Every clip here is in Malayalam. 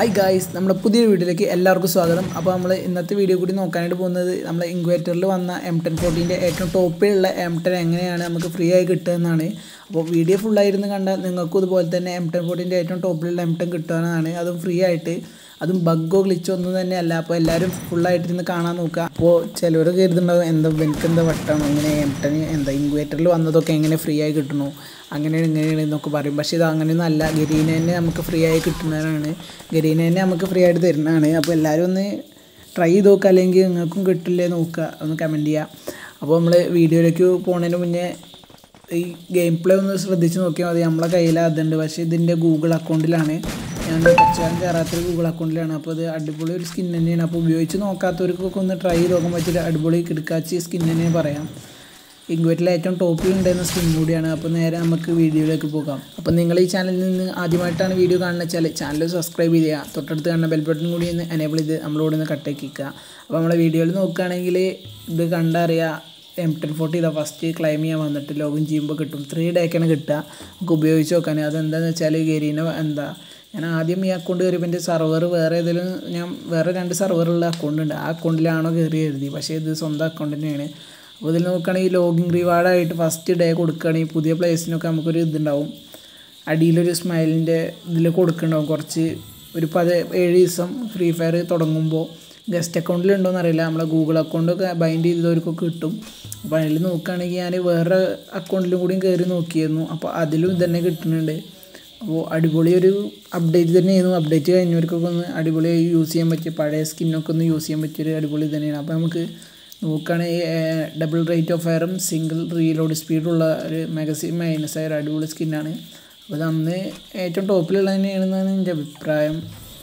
ഹായ് ഗായ്സ് നമ്മുടെ പുതിയൊരു വീഡിയോയിലേക്ക് എല്ലാവർക്കും സ്വാഗതം അപ്പോൾ നമ്മൾ ഇന്നത്തെ വീഡിയോ കൂടി നോക്കാനായിട്ട് പോകുന്നത് നമ്മൾ ഇൻക്വേറ്ററിൽ വന്ന എം ടെൻ ഫോർട്ടീൻ്റെ ഏറ്റവും ടോപ്പിലുള്ള എം ടെൻ എങ്ങനെയാണ് നമുക്ക് ഫ്രീ ആയി കിട്ടുക എന്നാണ് അപ്പോൾ വീഡിയോ ഫുള്ളായിരുന്നു കണ്ടാൽ നിങ്ങൾക്കും ഇതുപോലെ തന്നെ എം ടെൻ ഫോർട്ടീൻ്റെ ഏറ്റവും ടോപ്പിലുള്ള എം ടെൻ കിട്ടുന്നതാണ് അതും ഫ്രീ ആയിട്ട് അതും ബഗ്ഗോ ഗ്ലിച്ചോ ഒന്നും തന്നെ അല്ല അപ്പോൾ എല്ലാവരും ഫുള്ളായിട്ട് ഇരുന്ന് കാണാൻ നോക്കുക അപ്പോൾ ചിലവർ കരുതുന്നുണ്ടാവും എന്താ എനിക്ക് എന്താ വട്ടാണോ ഇങ്ങനെ എം ടെൻ എന്താ ഇൻക്വേറ്ററിൽ വന്നതൊക്കെ എങ്ങനെ ഫ്രീ ആയി കിട്ടണോ അങ്ങനെയാണ് ഇങ്ങനെയാണ് എന്നൊക്കെ പറയും പക്ഷേ ഇത് അങ്ങനെയൊന്നും അല്ല ഗരീന തന്നെ നമുക്ക് ഫ്രീ ആയി കിട്ടുന്നതാണ് ഗരീന തന്നെ നമുക്ക് ഫ്രീ ആയിട്ട് തരുന്നതാണ് അപ്പോൾ എല്ലാവരും ഒന്ന് ട്രൈ ചെയ്ത് നോക്കുക അല്ലെങ്കിൽ നിങ്ങൾക്കും കിട്ടില്ലേ നോക്കുക ഒന്ന് കമൻറ്റ് ചെയ്യുക അപ്പോൾ നമ്മൾ വീഡിയോയിലേക്ക് പോകുന്നതിന് മുന്നേ ഈ ഗെയിം പ്ലേ ഒന്ന് ശ്രദ്ധിച്ച് നോക്കിയാൽ മതി നമ്മളെ കയ്യിൽ അതുണ്ട് പക്ഷേ ഇതിൻ്റെ ഗൂഗിൾ അക്കൗണ്ടിലാണ് ഞാൻ കുറച്ചാലും കയറാത്തൊരു ഗൂഗിൾ അക്കൗണ്ടിലാണ് അപ്പോൾ അത് അടിപൊളി ഒരു സ്കിൻ തന്നെയാണ് അപ്പോൾ ഉപയോഗിച്ച് നോക്കാത്തവർക്കൊക്കെ ഒന്ന് ട്രൈ ചെയ്ത് നോക്കാൻ പറ്റിയൊരു അടിപൊളി കിടക്കാച്ചി സ്കിൻ തന്നെ പറയാം ഇൻക്വേറ്റിൽ ഏറ്റവും ടോപ്പിൽ ഉണ്ടായിരുന്ന സ്കിൻ കൂടിയാണ് അപ്പോൾ നേരെ നമുക്ക് വീഡിയോയിലേക്ക് പോകാം അപ്പോൾ നിങ്ങൾ ഈ ചാനലിൽ നിന്ന് ആദ്യമായിട്ടാണ് വീഡിയോ കാണുന്നത് വെച്ചാൽ ചാനൽ സബ്സ്ക്രൈബ് ചെയ്യുക തൊട്ടടുത്ത് കാണുന്ന ബെൽ ബട്ടൺ കൂടി ഒന്ന് എനേബിൾ ചെയ്ത് നമ്മളോട് നിന്ന് കട്ടേക്കിക്കുക അപ്പോൾ നമ്മളെ വീഡിയോയിൽ നോക്കുകയാണെങ്കിൽ ഇത് കണ്ടറിയാം എം ടെൻ ഫോർട്ടി ഇതാ ഫസ്റ്റ് ക്ലൈം ചെയ്യാൻ വന്നിട്ട് ലോഗിൻ ചെയ്യുമ്പോൾ കിട്ടും ത്രീ ഡേക്കാണ് കിട്ടുക നമുക്ക് ഉപയോഗിച്ച് നോക്കാൻ അതെന്താണെന്ന് വെച്ചാൽ ഗരീന എന്താ ഞാൻ ആദ്യം ഈ അക്കൗണ്ട് കയറിയപ്പോൾ എൻ്റെ സെർവർ വേറെ ഏതെങ്കിലും ഞാൻ വേറെ രണ്ട് സെർവറുള്ള അക്കൗണ്ട് ഉണ്ട് ആ അക്കൗണ്ടിലാണോ കയറി എഴുതി പക്ഷേ ഇത് സ്വന്തം അക്കൗണ്ട് തന്നെയാണ് അപ്പോൾ ഇതിൽ നോക്കുകയാണെങ്കിൽ ലോഗിൻ റിവാർഡായിട്ട് ഫസ്റ്റ് ഡേ കൊടുക്കുകയാണെങ്കിൽ പുതിയ പ്ലേസിനൊക്കെ നമുക്കൊരു ഇതുണ്ടാവും അടിയിലൊരു സ്മൈലിൻ്റെ ഇതിൽ കൊടുക്കുന്നുണ്ടാവും കുറച്ച് ഒരു പത് ഏഴ് ദിവസം ഫ്രീ ഫയർ തുടങ്ങുമ്പോൾ ഗസ്റ്റ് അക്കൗണ്ടിലുണ്ടോയെന്ന് അറിയില്ല നമ്മളെ ഗൂഗിൾ അക്കൗണ്ടൊക്കെ ബൈൻഡ് ചെയ്തവർക്കൊക്കെ കിട്ടും അപ്പോൾ അതിൽ നോക്കുകയാണെങ്കിൽ ഞാൻ വേറെ അക്കൗണ്ടിലും കൂടിയും കയറി നോക്കിയിരുന്നു അപ്പോൾ അതിലും ഇതന്നെ കിട്ടുന്നുണ്ട് അപ്പോൾ അടിപൊളി ഒരു അപ്ഡേറ്റ് തന്നെയായിരുന്നു അപ്ഡേറ്റ് കഴിഞ്ഞവർക്കൊക്കെ ഒന്ന് അടിപൊളിയായി യൂസ് ചെയ്യാൻ പറ്റിയ പഴയ സ്കിന്നൊക്കെ ഒന്ന് യൂസ് ചെയ്യാൻ പറ്റിയൊരു അടിപൊളി തന്നെയാണ് അപ്പോൾ നമുക്ക് നോക്കുകയാണെങ്കിൽ ഡബിൾ റേറ്റ് ഓഫ് ഫയറും സിംഗിൾ റീലോഡ് സ്പീഡുള്ള ഒരു മാഗസിൻ മൈനസ് ആയ ഒരു അടിപൊളി സ്കിന്നാണ് അപ്പോൾ അത് അന്ന് ഏറ്റവും ടോപ്പിലുള്ള തന്നെയാണെന്നാണ് എൻ്റെ അഭിപ്രായം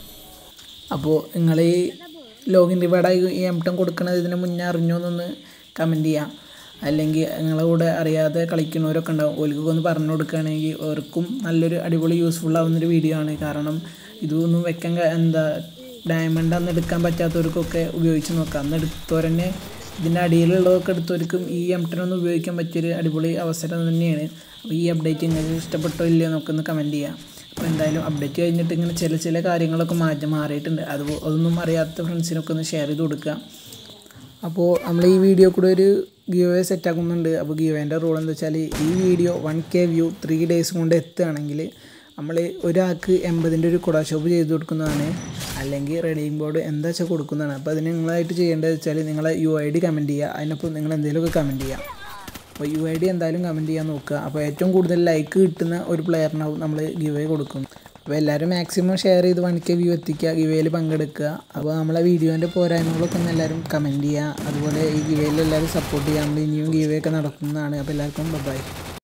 അപ്പോൾ നിങ്ങൾ ഈ ലോഗിൻ റിവാർഡായി ഈ എം ടെൻ കൊടുക്കണത് ഇതിന് മുന്നേ അറിഞ്ഞോ എന്നൊന്ന് കമൻറ്റ് ചെയ്യാം അല്ലെങ്കിൽ നിങ്ങളെ കൂടെ അറിയാതെ കളിക്കുന്നവരൊക്കെ ഉണ്ടാവും ഓൽക്കൊക്കെ ഒന്ന് പറഞ്ഞു കൊടുക്കുകയാണെങ്കിൽ അവർക്കും നല്ലൊരു അടിപൊളി യൂസ്ഫുൾ ആവുന്നൊരു വീഡിയോ ആണ് കാരണം ഇതൊന്നും വെക്കാൻ ക- എന്താ ഡയമണ്ട് അന്ന് എടുക്കാൻ പറ്റാത്തവർക്കൊക്കെ ഉപയോഗിച്ച് നോക്കാം അന്ന് എടുത്തവരെന്നെ ഇതിൻ്റെ അടിയിലുള്ളതൊക്കെ എടുത്തവർക്കും ഈ എം ടെൻ ഒന്ന് ഉപയോഗിക്കാൻ പറ്റിയൊരു അടിപൊളി അവസരം തന്നെയാണ് അപ്പോൾ ഈ അപ്ഡേറ്റ് നിങ്ങൾക്ക് ഇഷ്ടപ്പെട്ടോ ഇല്ലയോ എന്നൊക്കെ ഒന്ന് കമൻറ്റ് ചെയ്യാം അപ്പോൾ എന്തായാലും അപ്ഡേറ്റ് കഴിഞ്ഞിട്ട് ഇങ്ങനെ ചില ചില കാര്യങ്ങളൊക്കെ മാറ്റം മാറിയിട്ടുണ്ട് അത് അതൊന്നും അറിയാത്ത ഫ്രണ്ട്സിനൊക്കെ ഒന്ന് ഷെയർ ചെയ്ത് കൊടുക്കുക അപ്പോൾ നമ്മൾ ഈ വീഡിയോ കൂടെ ഒരു ഗിയോ സെറ്റ് ആക്കുന്നുണ്ട് അപ്പോൾ ഗിയോൻ്റെ റൂൾ എന്താ വെച്ചാൽ ഈ video one K view three days കൊണ്ട് എത്തുകയാണെങ്കിൽ നമ്മൾ ഒരാൾക്ക് എൺപതിൻ്റെ ഒരു കുട ഷോപ്പ് ചെയ്ത് കൊടുക്കുന്നതാണ് അല്ലെങ്കിൽ റെഡിയും ബോർഡ് എന്താ വെച്ചാൽ കൊടുക്കുന്നതാണ് അപ്പോൾ അതിന് നിങ്ങളായിട്ട് ചെയ്യേണ്ടത് വെച്ചാൽ നിങ്ങളെ യു ഐ ഡി കമൻറ്റ് ചെയ്യുക അതിനൊപ്പം നിങ്ങൾ എന്തെങ്കിലുമൊക്കെ കമൻറ്റ് ചെയ്യുക അപ്പോൾ യു ഐ ഡി എന്തായാലും കമൻറ്റ് ചെയ്യാൻ നോക്കുക അപ്പോൾ ഏറ്റവും കൂടുതൽ ലൈക്ക് കിട്ടുന്ന ഒരു പ്ലെയറിനാവും നമ്മൾ ഗിവ് അവേ കൊടുക്കും അപ്പോൾ എല്ലാവരും മാക്സിമം ഷെയർ ചെയ്ത് വൺ കെ വ്യൂ എത്തിക്കുക ഗിവേയിൽ പങ്കെടുക്കുക അപ്പോൾ നമ്മളെ വീഡിയോൻ്റെ പോരായ്മകളൊക്കെ ഒന്ന് എല്ലാവരും കമൻറ്റ് ചെയ്യുക അതുപോലെ ഈ ഗിവേയിൽ എല്ലാവരും സപ്പോർട്ട് ചെയ്യുക നമ്മൾ ഇനിയും ഗിവേ ഒക്കെ നടക്കുന്നതാണ് അപ്പോൾ എല്ലാവർക്കും ബൈ